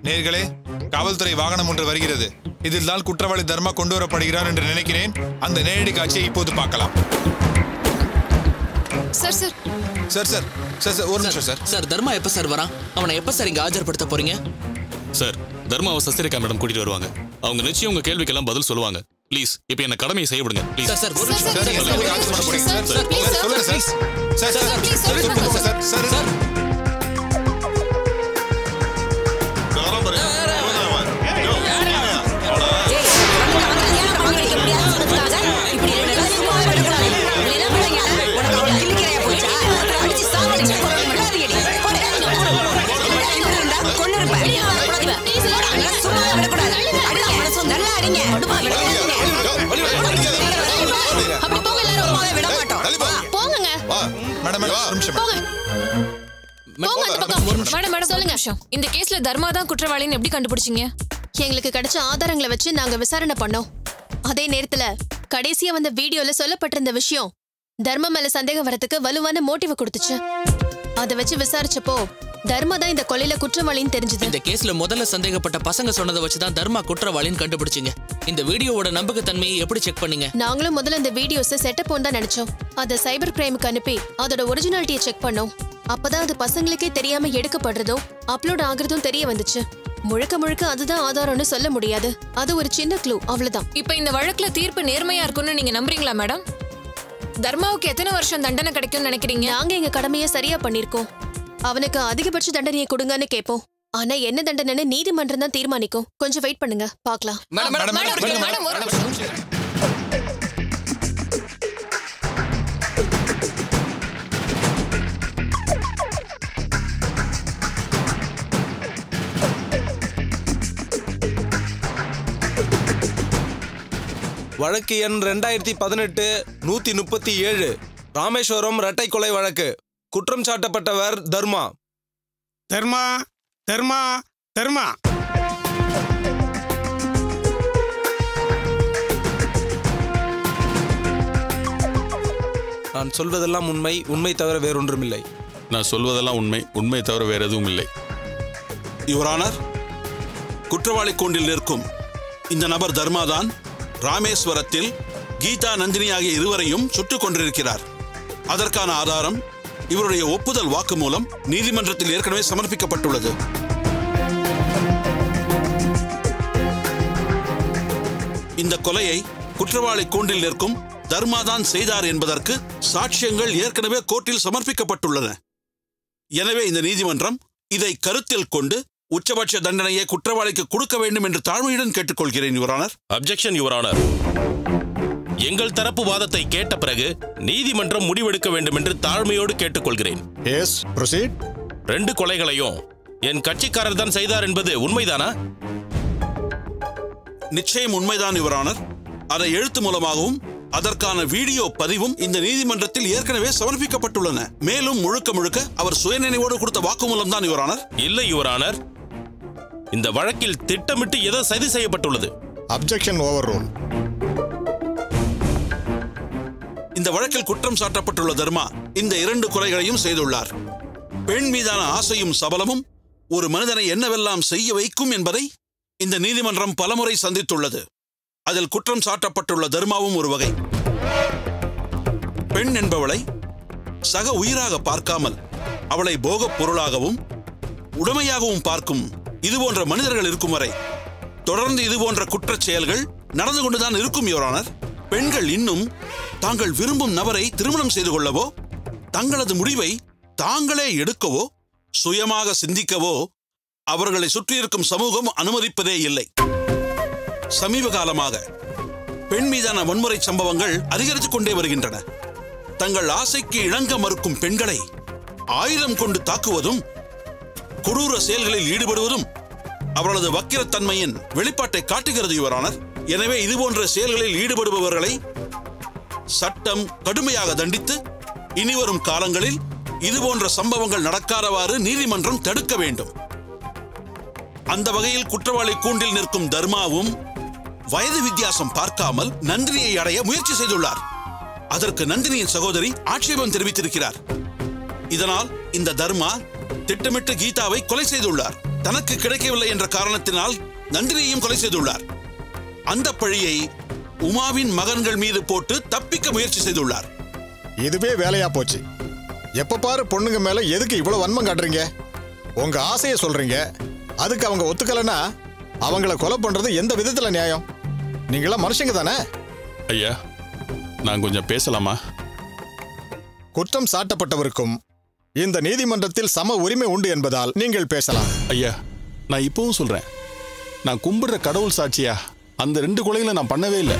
நேர்களே காவல்துறை வாகனம் ஒன்று வருகிறது இதில் தான் குற்றவாளி தர்மா கொண்டு வரப்படுகிறார் என்று நினைக்கிறேன் அந்த நேரடி காட்சியை இப்போது பார்க்கலாம் sir sir sir sir sir sir ஒரு நிமிஷம் சார் சார் தர்மா எப்ப சார் வரான் அவனை எப்ப சார் இங்க ஆஜர்படுத்த போறீங்க சார் தர்மாவை சஸ்திரிகா மேடம் கூட்டிட்டு வருவாங்க அவங்க நிச்சயம் உங்க கேள்விக்கெல்லாம் பதில் சொல்லுவாங்க ப்ளீஸ் இப்போ என்ன கடமையை செய்ய விடுங்க ப்ளீஸ் சார் சார் ஒரு சார், நிமிஷம் சார், சார், சார், எப்படி காட்சி பண்ண போறீங்க? Sir, sir, sir, please, sir, sir, சொல்லுங்க sir. Sir, sir, sir, please, sir, சொல்லுங்க சொல்லுங்க சார். சார், சார் அப்படி போங்க எல்லாரும் போங்கங்க மேடம் மேடம் ஒரு நிமிஷம் போங்க போங்க அந்த பக்கம் மேடம் மேடம் சொல்லுங்க இந்த கேஸ்ல தர்மா தான் குற்றவாளின்னு எப்படி கண்டுபிடிச்சீங்க எங்களுக்கு கிடைச்ச ஆதாரங்களை வச்சு நாங்க விசாரணை பண்ணோம் அதே நேரத்துல கடைசியா வந்த வீடியோல சொல்லப்பட்டிருந்த விஷயம் தர்ம மேல சந்தேகம் வரதுக்கு வலுவான மோட்டிவ் கொடுத்துச்சு அதை வச்சு விசாரிச்சப்போ தர்மா தான் இந்த கொலையில குற்றவாளின்னு தெரிஞ்சது இந்த கேஸ்ல முதல்ல சந்தேகப்பட்ட பசங்க சொன்னதை வச்சு தான் தர்மா குற்றவாளின்னு கண்டுபிடிச்சீங்க இந்த வீடியோவோட நம்பகத்தன்மையை எப்படி செக் பண்ணீங்க நாங்களும் முதல்ல இந்த வீடியோஸை செட்டப் தான் நினைச்சோம் அதை சைபர் கிரைமுக்கு அனுப்பி அதோட ஒரிஜினாலிட்டியை செக் பண்ணோம் அப்பதான் அது பசங்களுக்கே தெரியாம எடுக்கப்படுறதும் அப்லோட் ஆகுறதும் தெரிய வந்துச்சு முழுக்க முழுக்க அதுதான் ஆதாரம்னு சொல்ல முடியாது அது ஒரு சின்ன க்ளூ அவ்வளவுதான் இப்ப இந்த வழக்குல தீர்ப்பு நேர்மையா இருக்கும்னு நீங்க நம்புறீங்களா மேடம் தர்மாவுக்கு எத்தனை வருஷம் தண்டனை கிடைக்கும்னு நினைக்கிறீங்க நாங்க எங்க கடமையை சரியா பண்ணிருக்கோம் அவனுக்கு அதிகபட்ச தண்டனையை கொடுங்கன்னு கேட்போம் ஆனா என்ன தண்டனைன்னு நீதிமன்றம் தான் தீர்மானிக்கும் கொஞ்சம் வெயிட் பண்ணுங்க பார்க்கலாம் madam madam madam, madam madam ஒரு நிமிஷம். வழக்கு எண் ரெண்டாயிரத்தி பதினெட்டு நூத்தி முப்பத்தி ஏழு ராமேஸ்வரம் இரட்டை கொலை வழக்கு குற்றம் சாட்டப்பட்டவர் தர்மா தர்மா தர்மா தர்மா நான் சொல்வதெல்லாம் உண்மை உண்மை தவிர வேறொன்றுமில்லை நான் சொல்வதெல்லாம் உண்மை உண்மை தவிர வேற எதுவும் இல்லை யுவரானர் குற்றவாளி கூண்டில் நிற்கும் இந்த நபர் தர்மாதான் ராமேஸ்வரத்தில் கீதா நந்தினி ஆகிய இருவரையும் சுட்டுக் கொண்டிருக்கிறார் அதற்கான ஆதாரம் இவருடைய ஒப்புதல் வாக்குமூலம் நீதிமன்றத்தில் ஏற்கனவே சமர்ப்பிக்கப்பட்டுள்ளது இந்த கொலையை குற்றவாளி கூண்டில் நிற்கும் தர்மாதான் செய்தார் என்பதற்கு சாட்சியங்கள் ஏற்கனவே கோர்ட்டில் சமர்ப்பிக்கப்பட்டுள்ளன எனவே இந்த நீதிமன்றம் இதை கருத்தில் கொண்டு உச்சபட்ச தண்டனையை குற்றவாளிக்கு கொடுக்க வேண்டும் என்று தாழ்மையுடன் கேட்டுக்கொள்கிறேன் யுவரானர் அப்ஜெக்ஷன் யுவர் ஆனர் எங்கள் தரப்பு வாதத்தை கேட்ட பிறகு நீதிமன்றம் முடிவெடுக்க வேண்டும் என்று தாழ்மையோடு கேட்டுக்கொள்கிறேன் எஸ் ப்ரொசீட் ரெண்டு கொலைகளையும் என் கட்சிக்காரர் தான் செய்தார் என்பது உண்மைதானா நிச்சயம் உண்மைதான் யுவரானர் அதை எழுத்து மூலமாகவும் அதற்கான வீடியோ பதிவும் இந்த நீதிமன்றத்தில் ஏற்கனவே சமர்ப்பிக்கப்பட்டுள்ளன மேலும் முழுக்க முழுக்க அவர் சுயநினைவோடு கொடுத்த வாக்குமூலம் தான் யுவரானர் இல்லை யுவர் ஆனர் இந்த வழக்கில் திட்டமிட்டு ஏதோ சதி செய்யப்பட்டுள்ளது அப்ஜெக்ஷன் ஓவர் ரூல் இந்த வழக்கில் குற்றம் சாட்டப்பட்டுள்ள தர்மா இந்த இரண்டு கொலைகளையும் செய்துள்ளார் பெண் மீதான ஆசையும் சபலமும் ஒரு மனிதனை என்னவெல்லாம் செய்ய வைக்கும் என்பதை இந்த நீதிமன்றம் பலமுறை சந்தித்துள்ளது அதில் குற்றம் சாட்டப்பட்டுள்ள தர்மாவும் ஒரு வகை பெண் என்பவளை சக உயிராக பார்க்காமல் அவளை போகப் பொருளாகவும் உடமையாகவும் பார்க்கும் இதுபோன்ற மனிதர்கள் இருக்கும் வரை தொடர்ந்து இதுபோன்ற குற்றச் செயல்கள் நடந்து கொண்டுதான் இருக்கும் யுவரானர் பெண்கள் இன்னும் தாங்கள் விரும்பும் நபரை திருமணம் செய்து கொள்ளவோ தங்களது முடிவை தாங்களே எடுக்கவோ சுயமாக சிந்திக்கவோ அவர்களை சுற்றியிருக்கும் சமூகம் அனுமதிப்பதே இல்லை சமீப காலமாக பெண் மீதான வன்முறை சம்பவங்கள் அதிகரித்துக் கொண்டே வருகின்றன தங்கள் ஆசைக்கு இணங்க மறுக்கும் பெண்களை ஆயுதம் கொண்டு தாக்குவதும் கொடூர செயல்களில் ஈடுபடுவதும் அவர்களது வக்கிரத்தன்மையின் வெளிப்பாட்டை காட்டுகிறது யுவரானர் எனவே இதுபோன்ற செயல்களில் ஈடுபடுபவர்களை சட்டம் கடுமையாக தண்டித்து இனிவரும் காலங்களில் இதுபோன்ற சம்பவங்கள் நடக்காதவாறு நீதிமன்றம் தடுக்க வேண்டும் அந்த வகையில் குற்றவாளி கூண்டில் நிற்கும் தர்மாவும் வயது வித்தியாசம் பார்க்காமல் நந்தினியை அடைய முயற்சி செய்துள்ளார் அதற்கு நந்தினியின் சகோதரி ஆட்சேபம் தெரிவித்திருக்கிறார் இதனால் இந்த தர்மா திட்டமிட்டு கீதாவை கொலை செய்துள்ளார் தனக்கு கிடைக்கவில்லை என்ற காரணத்தினால் நந்தினியையும் கொலை செய்துள்ளார் அந்த பழியை உமாவின் மகன்கள் மீது போட்டு தப்பிக்க முயற்சி செய்துள்ளார் இதுவே வேலையா போச்சு எப்ப பாரு பொண்ணுங்க மேல எதுக்கு இவ்வளவு வன்மம் காட்டுறீங்க உங்க ஆசையை சொல்றீங்க அதுக்கு அவங்க ஒத்துக்கலைன்னா அவங்கள கொலை பண்றது எந்த விதத்துல நியாயம் நீங்களாம் மனுஷங்க தானே ஐயா நான் கொஞ்சம் பேசலாமா குற்றம் சாட்டப்பட்டவருக்கும் இந்த நீதிமன்றத்தில் சம உரிமை உண்டு என்பதால் நீங்கள் பேசலாம் ஐயா நான் இப்பவும் சொல்றேன் நான் கும்பிடுற கடவுள் சாட்சியா அந்த ரெண்டு கொலைகளை நான் பண்ணவே இல்லை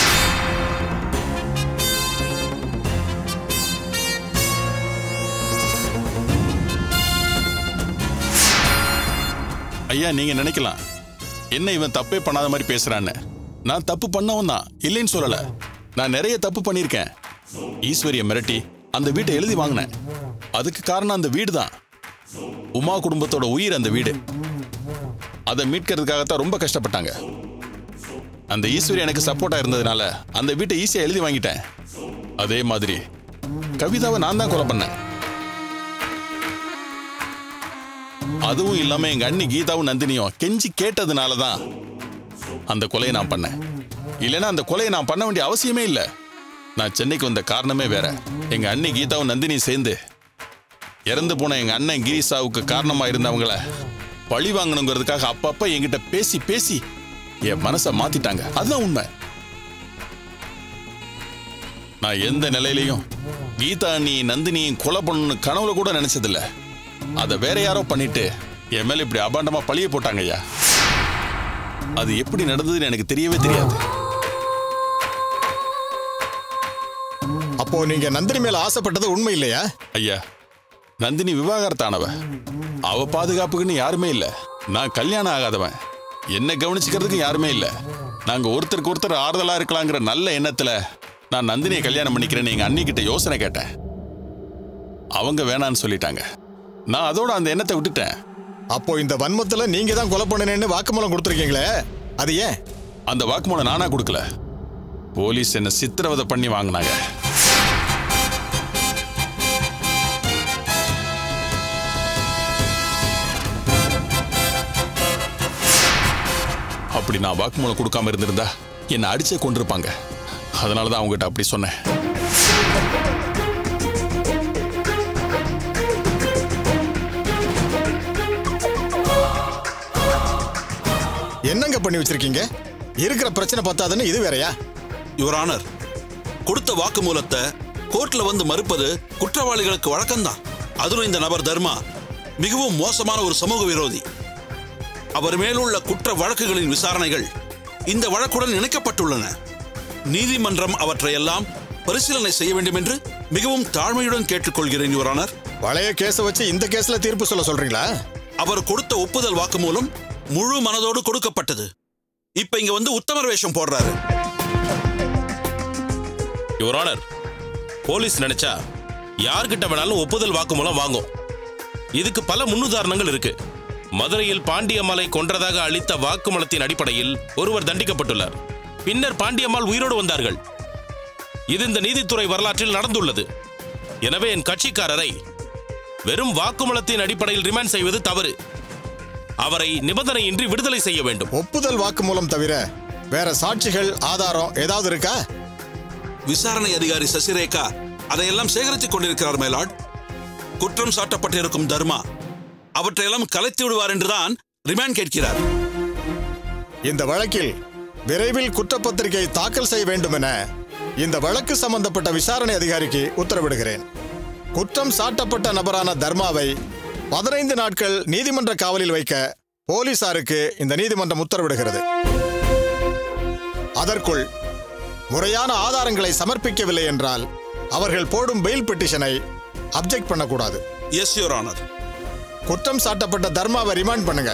ஐயா நீங்க நினைக்கலாம் என்ன இவன் தப்பே பண்ணாத மாதிரி பேசுறான்னு நான் தப்பு பண்ணவன் தான் இல்லைன்னு சொல்லல நான் நிறைய தப்பு பண்ணியிருக்கேன் ஈஸ்வரிய மிரட்டி அந்த வீட்டை எழுதி வாங்கினேன் அதுக்கு காரணம் அந்த வீடு தான் உமா குடும்பத்தோட உயிர் அந்த வீடு அதை மீட்கிறதுக்காகத்தான் ரொம்ப கஷ்டப்பட்டாங்க அந்த ஈஸ்வரி எனக்கு சப்போர்ட்டா இருந்ததுனால அந்த வீட்டை ஈஸியா எழுதி வாங்கிட்டேன் அதே மாதிரி கவிதாவை நான் தான் கொலை பண்ணேன் அதுவும் இல்லாம எங்க அண்ணி கீதாவும் நந்தினியும் கெஞ்சி கேட்டதுனால தான் அந்த கொலையை நான் பண்ணேன் இல்லைன்னா அந்த கொலையை நான் பண்ண வேண்டிய அவசியமே இல்லை நான் சென்னைக்கு வந்த காரணமே வேற எங்க அண்ணி கீதாவும் நந்தினியும் சேர்ந்து இறந்து போன எங்க அண்ணன் கிரிசாவுக்கு காரணமா இருந்தவங்கள பழி வாங்கணுங்கிறதுக்காக அப்பப்ப என்கிட்ட பேசி பேசி என் மனசை மாத்திட்டாங்க அதுதான் உண்மை நான் எந்த நிலையிலையும் கீதா நீ நந்தினியும் கொலை பண்ணணும்னு கனவுல கூட நினைச்சதில்ல அதை வேற யாரோ பண்ணிட்டு என் மேல இப்படி அபாண்டமா பழிய போட்டாங்க ஐயா அது எப்படி நடந்ததுன்னு எனக்கு தெரியவே தெரியாது அப்போ நீங்க நந்தினி மேல ஆசைப்பட்டது உண்மை இல்லையா ஐயா நந்தினி விவாகரத்தானவ அவ பாதுகாப்புக்குன்னு யாருமே இல்ல நான் கல்யாணம் ஆகாதவன் என்ன கவனிச்சுக்கிறதுக்கு யாருமே இல்ல நாங்க ஒருத்தருக்கு ஒருத்தர் ஆறுதலா இருக்கலாங்கிற நல்ல எண்ணத்துல நான் நந்தினியை கல்யாணம் பண்ணிக்கிறேன்னு எங்க அண்ணி கிட்ட யோசனை கேட்டேன் அவங்க வேணான்னு சொல்லிட்டாங்க நான் அதோட அந்த எண்ணத்தை விட்டுட்டேன் அப்போ இந்த வன்மத்துல நீங்க தான் கொலை பண்ணினேன்னு வாக்குமூலம் கொடுத்துருக்கீங்களே அது ஏன் அந்த வாக்குமூலம் நானா கொடுக்கல போலீஸ் என்ன சித்திரவதை பண்ணி வாங்கினாங்க அப்படி நான் வாக்குமூலம் கொடுக்காம இருந்திருந்தா என்னை அடிச்சே கொண்டிருப்பாங்க அதனால தான் அவங்ககிட்ட அப்படி சொன்னேன் என்னங்க பண்ணி வச்சிருக்கீங்க இருக்கிற பிரச்சனை பத்தாதுன்னு இது வேறயா யுவர் ஆனர் கொடுத்த வாக்குமூலத்தை கோர்ட்ல வந்து மறுப்பது குற்றவாளிகளுக்கு வழக்கம்தான் அதிலும் இந்த நபர் தர்மா மிகவும் மோசமான ஒரு சமூக விரோதி அவர் மேலுள்ள குற்ற வழக்குகளின் விசாரணைகள் இந்த வழக்குடன் இணைக்கப்பட்டுள்ளன நீதிமன்றம் அவற்றையெல்லாம் பரிசீலனை செய்ய வேண்டும் என்று மிகவும் தாழ்மையுடன் கேட்டுக்கொள்கிறேன் யுவர் ஆனர் பழைய கேஸை வச்சு இந்த கேஸ்ல தீர்ப்பு சொல்ல சொல்றீங்களா அவர் கொடுத்த ஒப்புதல் வாக்குமூலம் முழு மனதோடு கொடுக்கப்பட்டது இப்ப இங்க வந்து உத்தமர் வேஷம் போடுறாரு யுவர் ஆனர் போலீஸ் நினைச்சா யார்கிட்ட வேணாலும் ஒப்புதல் வாக்குமூலம் வாங்கும் இதுக்கு பல முன்னுதாரணங்கள் இருக்கு மதுரையில் பாண்டியம்மாளை கொன்றதாக அளித்த வாக்குமூலத்தின் அடிப்படையில் ஒருவர் தண்டிக்கப்பட்டுள்ளார் பின்னர் பாண்டியம்மாள் உயிரோடு வந்தார்கள் இது இந்த நீதித்துறை வரலாற்றில் நடந்துள்ளது எனவே என் கட்சிக்காரரை வெறும் வாக்குமூலத்தின் அடிப்படையில் ரிமாண்ட் செய்வது தவறு அவரை நிபந்தனையின்றி விடுதலை செய்ய வேண்டும் ஒப்புதல் வாக்குமூலம் தவிர வேற சாட்சிகள் ஆதாரம் ஏதாவது இருக்கா விசாரணை அதிகாரி சசிரேகா அதையெல்லாம் சேகரித்துக் கொண்டிருக்கிறார் மேலாட் குற்றம் சாட்டப்பட்டிருக்கும் தர்மா அவற்றையெல்லாம் கலைத்து விடுவார் என்றுதான் ரிமாண்ட் கேட்கிறார் இந்த வழக்கில் விரைவில் குற்றப்பத்திரிகை தாக்கல் செய்ய வேண்டும் என இந்த வழக்கு சம்பந்தப்பட்ட விசாரணை அதிகாரிக்கு உத்தரவிடுகிறேன் குற்றம் சாட்டப்பட்ட நபரான தர்மாவை பதினைந்து நாட்கள் நீதிமன்ற காவலில் வைக்க போலீசாருக்கு இந்த நீதிமன்றம் உத்தரவிடுகிறது அதற்குள் முறையான ஆதாரங்களை சமர்ப்பிக்கவில்லை என்றால் அவர்கள் போடும் பெயில் பெட்டிஷனை அப்ஜெக்ட் பண்ணக்கூடாது எஸ் யுவர் ஆனர் குற்றம் சாட்டப்பட்ட தர்மாவை ரிமாண்ட் பண்ணுங்க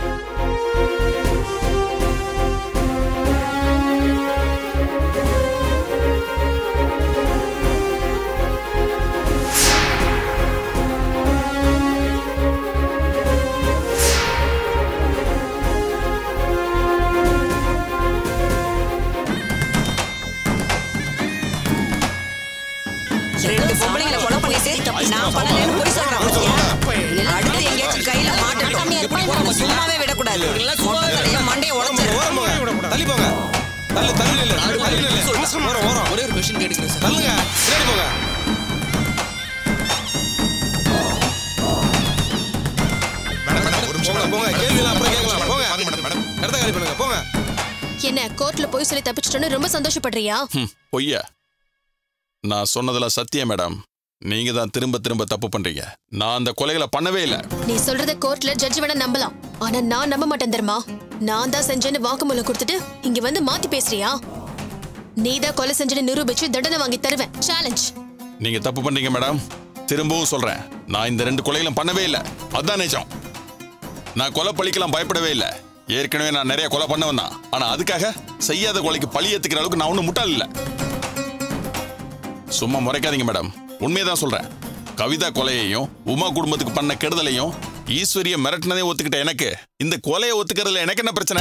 ரெண்டு பொம்பளைங்களை கொலை பண்ணிட்டு நான் பண்ணலன்னு போய் சொல்றேன் அடுத்து எங்கேயாச்சும் கையில மாட்டட்டும் சும்மாவே விடக்கூடாது மொட்டை தலைய மண்டையை உடைச்சிரு ஓரம் போங்க தள்ளி போங்க தள்ளு தள்ளு இல்ல தள்ளி இல்ல ஓரம் ஓரம் ஒரே ஒரு கொஸ்டின் கேட்டுக்கிறேன் சார் தள்ளுங்க பின்னாடி போங்க மேடம் மேடம் ஒரு நிமிஷம் போங்க மேடம். போங்க கேள்விலாம் அப்புறம் கேட்கலாம் போங்க பாருங்க மேடம் மேடம் இடத்த காலி பண்ணுங்க போங்க என்ன கோர்ட்ல போய் சொல்லி தப்பிச்சிட்டோன்னு ரொம்ப சந்தோஷப்படுறியா ஹம், பொய்யா நான் சொன்னதெல்லாம் சத்தியம் மேடம் நீங்க தான் திரும்ப திரும்ப தப்பு பண்றீங்க நான் அந்த கொலைகளை பண்ணவே இல்லை நீ சொல்றத கோர்ட்ல ஜட்ஜ் வேணா நம்பலாம் ஆனா நான் நம்ப மாட்டேன் தெரியுமா நான் தான் செஞ்சேன்னு வாக்குமூலம் கொடுத்துட்டு இங்க வந்து மாத்தி பேசுறியா நீ தான் கொலை செஞ்சேன்னு நிரூபிச்சு தண்டனை வாங்கி தருவேன் சேலஞ்ச் நீங்க தப்பு பண்றீங்க மேடம் திரும்பவும் சொல்றேன் நான் இந்த ரெண்டு கொலைகளும் பண்ணவே இல்லை அதான் நிஜம் நான் கொலை பழிக்கலாம் பயப்படவே இல்லை ஏற்கனவே நான் நிறைய கொலை பண்ணவன் தான் ஆனா அதுக்காக செய்யாத கொலைக்கு பழி ஏத்துக்கிற அளவுக்கு நான் ஒன்றும் முட்டாள் இல்லை சும்மா முறைக்காதீங்க மேடம் உண்மையை தான் சொல்றேன் கவிதா கொலையையும் உமா குடும்பத்துக்கு பண்ண கெடுதலையும் ஈஸ்வரிய மிரட்டினதே ஒத்துக்கிட்ட எனக்கு இந்த கொலையை ஒத்துக்கிறதுல எனக்கு என்ன பிரச்சனை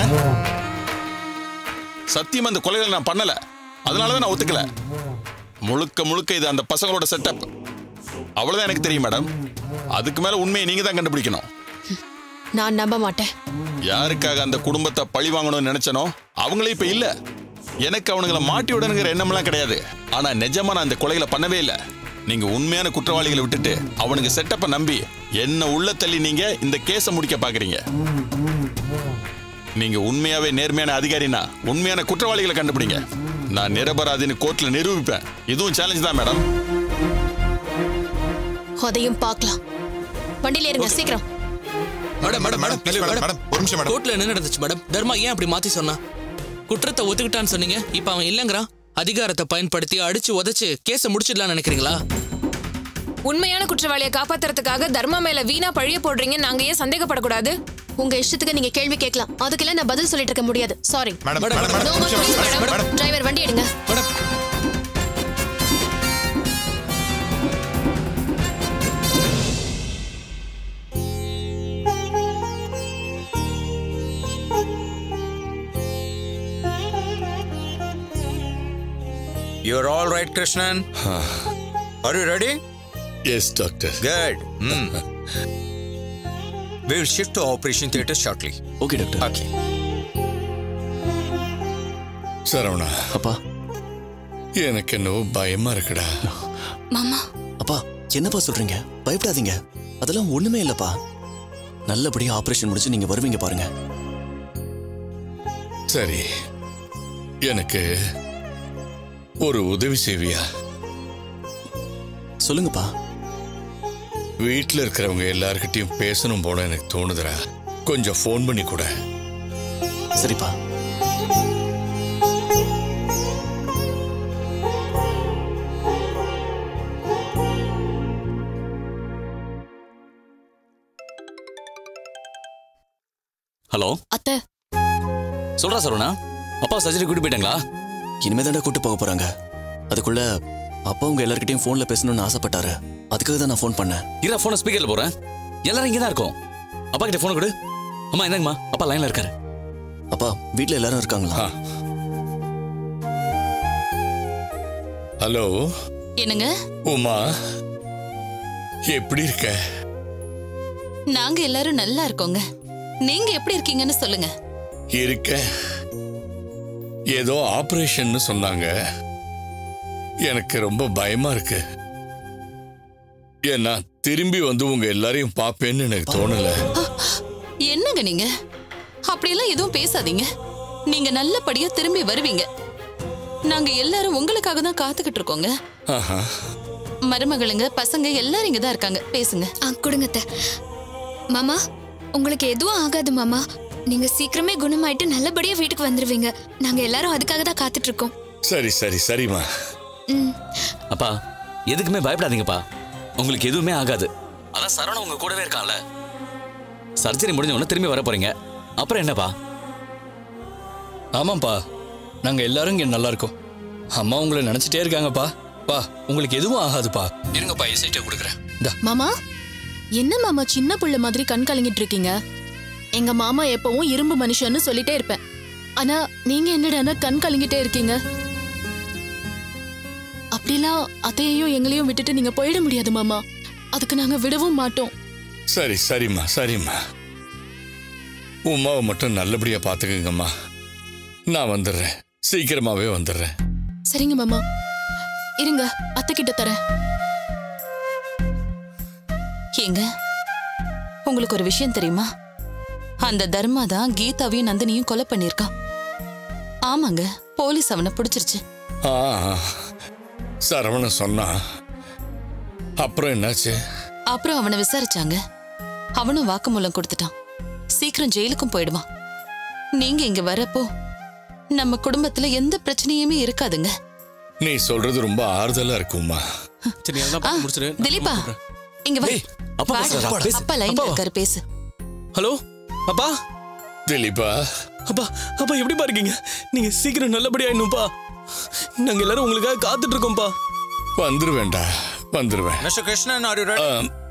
சத்தியமா இந்த கொலைகளை நான் பண்ணல அதனால தான் நான் ஒத்துக்கல முழுக்க முழுக்க இது அந்த பசங்களோட செட்டப் அவ்வளவுதான் எனக்கு தெரியும் மேடம் அதுக்கு மேல உண்மையை நீங்க தான் கண்டுபிடிக்கணும் நான் நம்ப மாட்டேன் யாருக்காக அந்த குடும்பத்தை பழி வாங்கணும்னு நினைச்சனோ அவங்களே இப்ப இல்ல எனக்கு அவனுங்களை மாட்டி விடணுங்கிற எண்ணம்லாம் கிடையாது ஆனா நிஜமா நான் இந்த கொலைகளை பண்ணவே இல்லை நீங்க உண்மையான குற்றவாளிகளை விட்டுட்டு அவனுங்க செட்டப்பை நம்பி என்ன உள்ள தள்ளி நீங்க இந்த கேஸை முடிக்க பாக்குறீங்க நீங்க உண்மையாவே நேர்மையான அதிகாரினா உண்மையான குற்றவாளிகளை கண்டுபிடிங்க நான் நிரபராதின்னு கோர்ட்ல நிரூபிப்பேன் இதுவும் சேலஞ்ச் தான் மேடம் அதையும் பார்க்கலாம் வண்டியில இருங்க சீக்கிரம் madam madam madam please madam madam ஒரு நிமிஷம் மேடம் கோர்ட்ல என்ன நடந்துச்சு மேடம் தர்மா ஏன் அப்படி மாத்தி சொன்னா குற்றத்தை ஒத்துக்கிட்டான்னு சொன்னீங்க இப்ப அவன் இல்லங்கிறான் அதிகாரத்தை பயன்படுத்தி அடிச்சு உதைச்சு கேஸை முடிச்சிடலாம்னு நினைக்கிறீங்களா உண்மையான குற்றவாளியை காப்பாத்துறதுக்காக தர்மா மேல வீணா பழிய போடுறீங்க நாங்க ஏன் சந்தேகப்படக்கூடாது உங்க இஷ்டத்துக்கு நீங்க கேள்வி கேட்கலாம் அதுக்கெல்லாம் நான் பதில் சொல்லிட்டு இருக்க முடியாது sorry madam madam, madam madam no ஒரு நிமிஷம் ப்ளீஸ் மேடம். மேடம் டிரைவர் வண்டி எடுங்க madam You're all right, Krishnan? Are you ready? Yes doctor Good. Hmm. we will shift to operation theater shortly. Okay doctor Okay. Saravana அப்பா எனக்கு என்னவோ பயமா இருக்குடா மாமா அப்பா என்னப்பா சொல்றீங்க பயப்படாதீங்க அதெல்லாம் ஒண்ணுமே இல்லப்பா நல்லபடியா ஆபரேஷன் முடிச்சு நீங்க வருவீங்க பாருங்க சரி எனக்கு ஒரு உதவி செய்வியா சொல்லுங்கப்பா வீட்டில் இருக்கிறவங்க எல்லார்கிட்டயும் பேசணும் போல எனக்கு தோணுதுடா கொஞ்சம் ஃபோன் பண்ணி கூட சரிப்பா ஹலோ அத்தை சொல்றா சரவணா அப்பா சர்ஜரி கூட்டி போயிட்டாங்களா இனிமே தாண்டா கூட்டு போக போறாங்க அதுக்குள்ள அப்பா உங்க எல்லார்கிட்டயும் போன்ல பேசணும்னு ஆசைப்பட்டாரு அதுக்காக தான் நான் ஃபோன் பண்ணேன் இரா போனை ஸ்பீக்கர்ல போறேன் எல்லாரும் இங்கே தான் இருக்கோம் அப்பா கிட்ட போன் கொடு அம்மா என்னங்கம்மா அப்பா லைன்ல இருக்காரு அப்பா வீட்ல எல்லாரும் இருக்காங்களா ஹலோ என்னங்க உமா எப்படி இருக்க நாங்க எல்லாரும் நல்லா இருக்கோங்க நீங்க எப்படி இருக்கீங்கன்னு சொல்லுங்க இருக்க ஏதோ ஆபரேஷன்னு சொன்னாங்க எனக்கு ரொம்ப பயமா இருக்கு ஏன்னா திரும்பி வந்து உங்க எல்லாரையும் பார்ப்பேன்னு எனக்கு தோணல என்னங்க நீங்க அப்படியெல்லாம் எதுவும் பேசாதீங்க நீங்க நல்லபடியா திரும்பி வருவீங்க நாங்க எல்லாரும் உங்களுக்காக தான் காத்துக்கிட்டு இருக்கோங்க ஆஹா மருமகளுங்க பசங்க எல்லாரும் இங்க தான் இருக்காங்க பேசுங்க ஆ கொடுங்க அத்தை. மாமா உங்களுக்கு எதுவும் ஆகாது மாமா நீங்க சீக்கிரமே குணமாயிட்டு நல்லபடியா வீட்டுக்கு வந்துருவீங்க நாங்க எல்லாரும் அதுக்காக தான் காத்துட்டு இருக்கோம் சரி சரி சரிம்மா ம் அப்பா எதுக்குமே பயப்படாதீங்கப்பா உங்களுக்கு எதுவுமே ஆகாது அதான் சரவணன் உங்க கூடவே இருக்கான்ல சர்ஜரி முடிஞ்ச உடனே திரும்பி வர போறீங்க அப்புறம் என்னப்பா ஆமாப்பா நாங்க எல்லாரும் இங்க நல்லா இருக்கோம் அம்மா உங்களை நினைச்சிட்டே இருக்காங்கப்பா பா உங்களுக்கு எதுவும் ஆகாதுப்பா இருங்கப்பா எசைட்டே கொடுக்குறேன் இந்தா மாமா என்ன மாமா சின்ன புள்ள மாதிரி கண் கலங்கிட்டு இருக்கீங்க எங்க மாமா எப்பவும் இரும்பு மனுஷன்னு சொல்லிட்டே இருப்பேன் ஆனா நீங்க என்னடான்னா கண் கலங்கிட்டே இருக்கீங்க அப்படிலாம் அத்தையையும் எங்களையும் விட்டுட்டு நீங்க போயிட முடியாது மாமா அதுக்கு நாங்க விடவும் மாட்டோம் சரி சரிம்மா சரிம்மா உமாவை மட்டும் நல்லபடியா பாத்துக்கங்கம்மா நான் வந்துடுறேன் சீக்கிரமாவே வந்துடுறேன் சரிங்க மாமா இருங்க அத்தை கிட்ட தரேன் ஏங்க உங்களுக்கு ஒரு விஷயம் தெரியுமா அந்த தர்மா தான் கீதாவையும் நந்தினியும் கொலை பண்ணிருக்கான் ஆமாங்க போலீஸ் அவனை பிடிச்சிருச்சு ஆ ஆ. சரவணன் சொன்னா அப்புறம் என்னாச்சு அப்புறம் அவனை விசாரிச்சாங்க அவனும் வாக்குமூலம் கொடுத்துட்டான் சீக்கிரம் ஜெயிலுக்கும் போயிடுவான் நீங்க இங்க வரப்போ நம்ம குடும்பத்துல எந்த பிரச்சனையுமே இருக்காதுங்க நீ சொல்றது ரொம்ப ஆறுதலா இருக்குமா சரி ஆ, திலீபா இங்க வா அப்பா வாடா. பேசுறாரா? பேசு. அப்பா லைன்ல அப்பாவா? இருக்காரு பேசு ஹலோ அப்பா திலீபா அப்பா அப்பா எப்படிப்பா இருக்கீங்க நீங்க சீக்கிரம் நல்லபடியா ஆயிடணும்ப்பா நாங்க எல்லாரும் உங்களுக்காக காத்துட்டு இருக்கோம்ப்பா வந்துருவேன்டா வந்துருவேன் mister Krishnan are you ready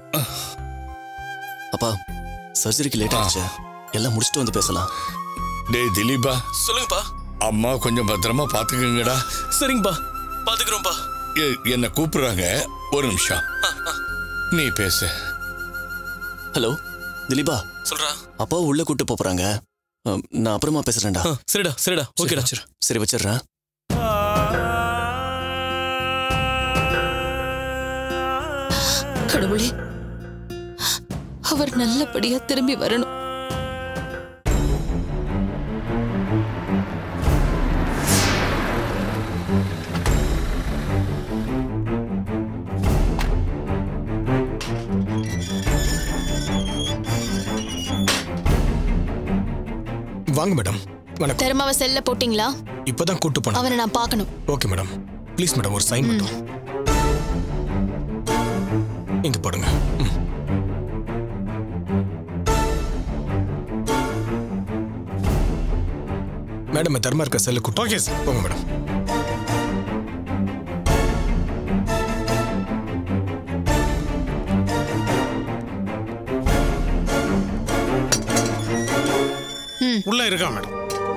அப்பா சர்ஜரிக்கு லேட் ஆச்சு எல்லாம் முடிச்சுட்டு வந்து பேசலாம் டேய் திலீபா சொல்லுங்கப்பா அம்மா கொஞ்சம் பத்திரமா பாத்துக்கங்கடா சரிங்கப்பா பாத்துக்கிறோம்ப்பா எ- என்ன கூப்பிடுறாங்க ஒரு நிமிஷம் நீ பேசு ஹலோ திலீபா சொல்றா அப்பா உள்ள கூட்டு போறாங்க நான் அப்புறமா பேசுறேன்டா சரிடா சரிடா ஓகேடா சரி வச்சிடுறேன் கடவுளே அவர் நல்லபடியா திரும்பி வரணும் வாங்க மேடம் வணக்கம் தர்மாவை செல்ல போட்டிங்களா இப்பதான் கூட்டு போனேன் அவனை நான் பார்க்கணும் ஓகே மேடம் ப்ளீஸ் மேடம் ஒரு சைன் மட்டும் இங்க போடுங்க ம். மேடம் தர்மா இருக்க செல்லு கூட்டு ஓகே சார் போங்க மேடம் உள்ள இருக்கா மேடம்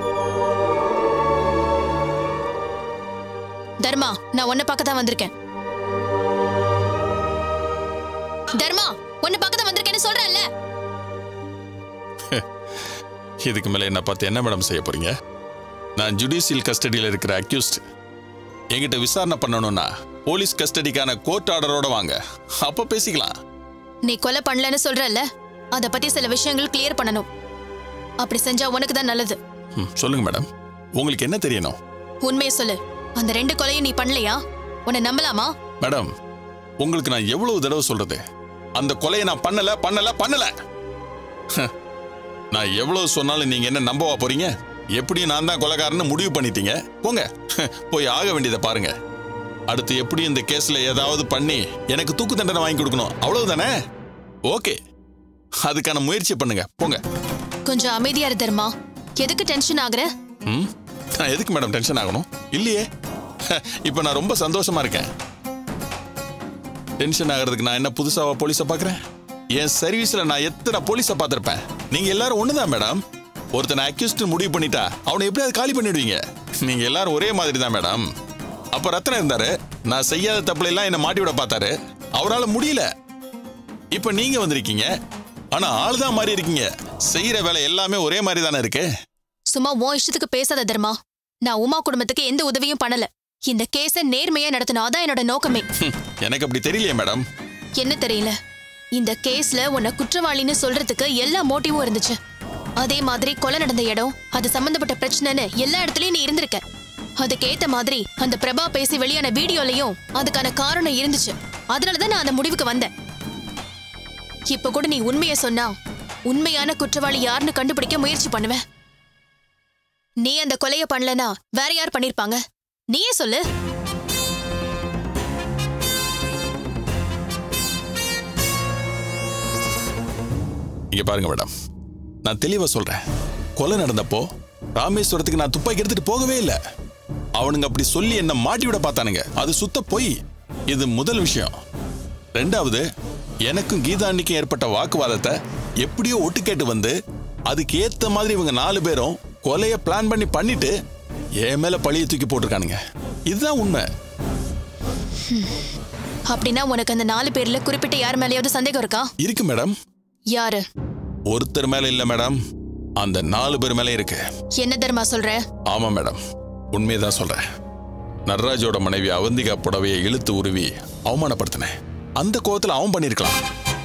தர்மா நான் உன்னை பார்க்க தான் வந்திருக்கேன் தர்மா உன்னை பார்க்க தான் வந்திருக்கேன்னு சொல்றேன்ல இதுக்கு மேல என்ன பார்த்து என்ன மேடம் செய்ய போறீங்க நான் ஜுடிஷியல் கஸ்டடியில் இருக்கிற அக்யூஸ்ட் என்கிட்ட விசாரணை பண்ணணும்னா போலீஸ் கஸ்டடிக்கான கோர்ட் ஆர்டரோட வாங்க அப்ப பேசிக்கலாம் நீ கொலை பண்ணலன்னு சொல்றல்ல அத பத்தி சில விஷயங்கள் கிளியர் பண்ணணும் அப்படி செஞ்சா உனக்கு தான் நல்லது ம், சொல்லுங்க மேடம் உங்களுக்கு என்ன தெரியணும் உண்மையை சொல்லு அந்த ரெண்டு கொலையும் நீ பண்ணலையா உன்னை நம்பலாமா மேடம் உங்களுக்கு நான் எவ்வளவு தடவை சொல்றது அந்த கொலையை நான் பண்ணல பண்ணல பண்ணல ஹ். நான் எவ்வளவு சொன்னாலும் நீங்க என்ன நம்பவா போறீங்க எப்படி நான் தான் கொலைகாரன்னு முடிவு பண்ணிட்டீங்க போங்க ஹ், போய் ஆக வேண்டியதை பாருங்க அடுத்து எப்படி இந்த கேஸ்ல ஏதாவது பண்ணி எனக்கு தூக்கு தண்டனை வாங்கி கொடுக்கணும் அவ்வளவுதானே ஓகே அதுக்கான முயற்சி பண்ணுங்க போங்க கொஞ்சம் அமைதியா இரு தர்மா எதுக்கு டென்ஷன் ஆகுற ம் நான் எதுக்கு மேடம் டென்ஷன் ஆகணும் இல்லையே இப்போ நான் ரொம்ப சந்தோஷமா இருக்கேன் டென்ஷன் ஆகிறதுக்கு நான் என்ன புதுசாவா போலீஸை பார்க்குறேன் என் சர்வீஸ்ல நான் எத்தனை போலீஸை பார்த்துருப்பேன் நீங்க எல்லாரும் ஒண்ணுதான் மேடம் ஒருத்தனை அக்யூஸ்ட் முடிவு பண்ணிட்டா அவனை எப்படியாவது காலி பண்ணிடுவீங்க நீங்க எல்லாரும் ஒரே மாதிரி தான் மேடம் அப்ப ரத்னம் இருந்தாரு நான் செய்யாத தப்புல எல்லாம் என்ன மாட்டி விட பார்த்தாரு அவரால் முடியல இப்ப நீங்க வந்திருக்கீங்க ஆனா ஆள் தான் மாறி இருக்கீங்க செய்யற வேலை எல்லாமே ஒரே மாதிரி தானே இருக்கு சும்மா உன் இஷ்டத்துக்கு பேசாத தர்மா நான் உமா குடும்பத்துக்கு எந்த உதவியும் பண்ணல இந்த கேஸ நேர்மையா நடத்தணும் அதான் என்னோட நோக்கமே ஹம், எனக்கு அப்படி தெரியலையே மேடம் என்ன தெரியல இந்த கேஸ்ல உன்னை குற்றவாளின்னு சொல்றதுக்கு எல்லா மோட்டிவும் இருந்துச்சு அதே மாதிரி கொலை நடந்த இடம் அது சம்பந்தப்பட்ட பிரச்சனைன்னு எல்லா இடத்துலயும் நீ இருந்திருக்க அதுக்கு ஏத்த மாதிரி அந்த பிரபா பேசி வெளியான வீடியோலயும் அதுக்கான காரணம் இருந்துச்சு அதனாலதான் நான் அந்த முடிவுக்கு வந்தேன் இப்ப கூட நீ உண்மையை சொன்னா உண்மையான குற்றவாளி யாருன்னு கண்டுபிடிக்க முயற்சி பண்ணுவேன் நீ அந்த கொலைய பண்ணலனா வேற யார் பண்ணிருப்பாங்க நீயே சொல்லு இங்க பாருங்க மேடம் நான் தெளிவா சொல்றேன் கொலை நடந்தப்போ ராமேஸ்வரத்துக்கு நான் துப்பாக்கி எடுத்துட்டு போகவே இல்லை அவனுங்க அப்படி சொல்லி என்ன மாட்டி விட பார்த்தானுங்க அது சுத்த பொய் இது முதல் விஷயம் ரெண்டாவது எனக்கும் கீதா அன்னைக்கும் ஏற்பட்ட வாக்குவாதத்தை எப்படியோ ஒட்டு கேட்டு வந்து அதுக்கு ஏத்த மாதிரி இவங்க நாலு பேரும் கொலைய பிளான் பண்ணி பண்ணிட்டு என் மேல பழிய தூக்கி போட்டிருக்கானுங்க இதுதான் உண்மை அப்படின்னா உனக்கு அந்த நாலு பேர்ல குறிப்பிட்ட யார் மேலயாவது சந்தேகம் இருக்கா இருக்கு மேடம் யாரு ஒருத்தர் மேல இல்ல மேடம் அந்த நாலு பேர் மேலே இருக்கு என்ன தர்மா சொல்ற ஆமா மேடம் உண்மையதான் சொல்றேன் நடராஜோட மனைவி அவந்திகா புடவையை இழுத்து உருவி அவமானப்படுத்தினேன் அந்த கோவத்துல அவன் பண்ணிருக்கலாம்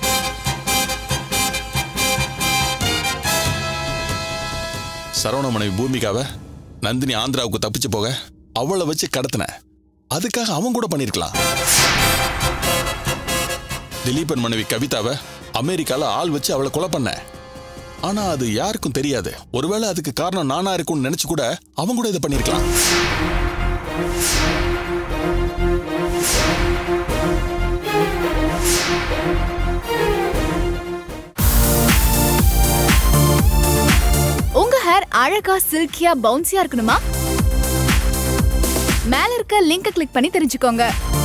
சரவண மனைவி பூமிகாவை நந்தினி ஆந்திராவுக்கு தப்பிச்சு போக அவளை வச்சு கடத்தினேன் அதுக்காக அவன் கூட பண்ணிருக்கலாம் திலீபன் மனைவி கவிதாவை அமெரிக்கால ஆள் வச்சு அவளை கொலை பண்ண ஆனா அது யாருக்கும் தெரியாது ஒருவேளை அதுக்கு காரணம் நானா இருக்கும்னு நினைச்சு கூட அவன் கூட இதை பண்ணிருக்கலாம் உங்க ஹேர் அழகா சில்கியா பவுன்சியா இருக்கணுமா மேல இருக்க லிங்க் கிளிக் பண்ணி தெரிஞ்சுக்கோங்க